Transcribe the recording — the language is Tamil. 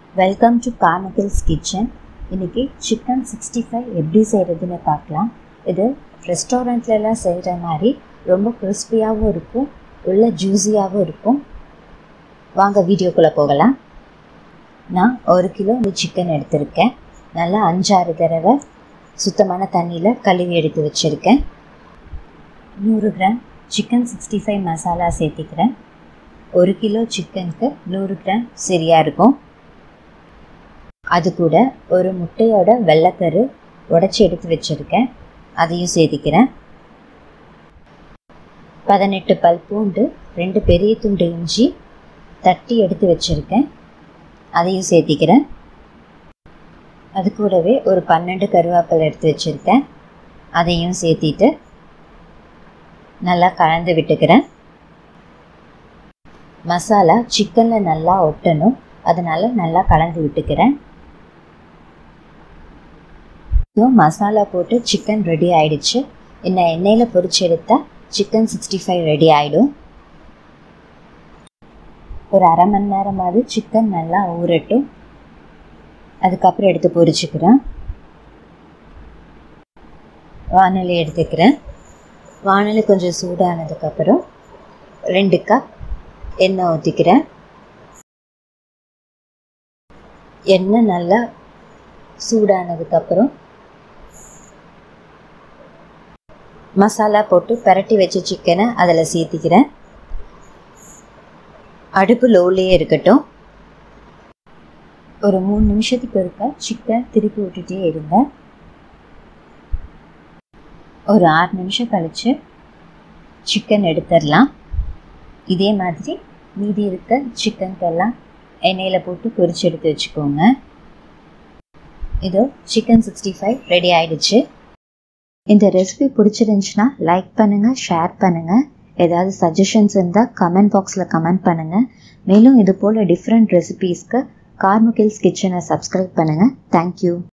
வெல்கம் டு கார்னகில்ஸ் கிச்சன் இன்றைக்கி சிக்கன் சிக்ஸ்டி ஃபைவ் எப்படி செய்கிறதுன்னு பார்க்கலாம் இது ரெஸ்டாரண்ட்லலாம் செய்கிற மாதிரி ரொம்ப கிறிஸ்பியாகவும் இருக்கும் உள்ள ஜூஸியாகவும் இருக்கும் வாங்க வீடியோக்குள்ளே போகலாம் நான் ஒரு கிலோ இந்த சிக்கன் எடுத்திருக்கேன் நல்லா அஞ்சாறு தடவை சுத்தமான தண்ணியில் கழுவி எடுத்து வச்சுருக்கேன் நூறு gram chicken sixty five masala சேர்த்திக்கிறேன் ஒரு கிலோ சிக்கனுக்கு நூறு கிராம் சரியாக இருக்கும் அது கூட ஒரு முட்டையோட வெள்ளைக்கரு உடச்சி எடுத்து வச்சுருக்கேன் அதையும் சேர்த்திக்கிறேன் பதினெட்டு பல் பூண்டு ரெண்டு பெரிய துண்டு இஞ்சி தட்டி எடுத்து வச்சுருக்கேன் அதையும் சேர்த்திக்கிறேன் அது கூடவே ஒரு பன்னெண்டு கருவேப்பிலை எடுத்து வச்சுருக்கேன் அதையும் சேர்த்திட்டு நல்லா கலந்து விட்டுக்கிறேன் மசாலா சிக்கனில் நல்லா ஒட்டணும் அதனால் நல்லா கலந்து விட்டுக்கிறேன் மசாலா போட்டு சிக்கன் ரெடி ஆயிடுச்சு என்ன எண்ணெயில் பொரிச்சு எடுத்தால் சிக்கன் சிக்ஸ்டி ஃபைவ் ரெடி ஆகிடும் ஒரு அரை மணி நேரமாவது சிக்கன் நல்லா ஊறட்டும் அதுக்கப்புறம் எடுத்து பொரிச்சுக்கிறேன் வானொலி எடுத்துக்கிறேன் வானொலி கொஞ்சம் சூடானதுக்கப்புறம் ரெண்டு கப் எண்ணெய் ஊற்றிக்கிறேன் எண்ணெய் நல்லா சூடானதுக்கப்புறம் மசாலா போட்டு பரட்டி வச்ச சிக்கனை அதில் சேர்த்திக்கிறேன் அடுப்பு லோலேயே இருக்கட்டும் ஒரு மூணு நிமிஷத்துக்கு இருக்க சிக்கன் திருப்பி விட்டுட்டே இருங்க ஒரு ஆறு நிமிஷம் கழித்து சிக்கன் எடுத்துடலாம் இதே மாதிரி மீதி இருக்க சிக்கனுக்கெல்லாம் எண்ணெயில் போட்டு பொரிச்சு எடுத்து வச்சுக்கோங்க இதோ சிக்கன் சிக்ஸ்டி ஃபைவ் ரெடி ஆயிடுச்சு இந்த ரெசிபி பிடிச்சிருந்துச்சுன்னா லைக் பண்ணுங்கள் ஷேர் பண்ணுங்கள் ஏதாவது சஜஷன்ஸ் இருந்தால் கமெண்ட் பாக்ஸில் கமெண்ட் பண்ணுங்கள் மேலும் இது போல் டிஃப்ரெண்ட் ரெசிபீஸ்க்கு கார்முகில்ஸ் கிச்சனை சப்ஸ்கிரைப் பண்ணுங்கள் தேங்க்யூ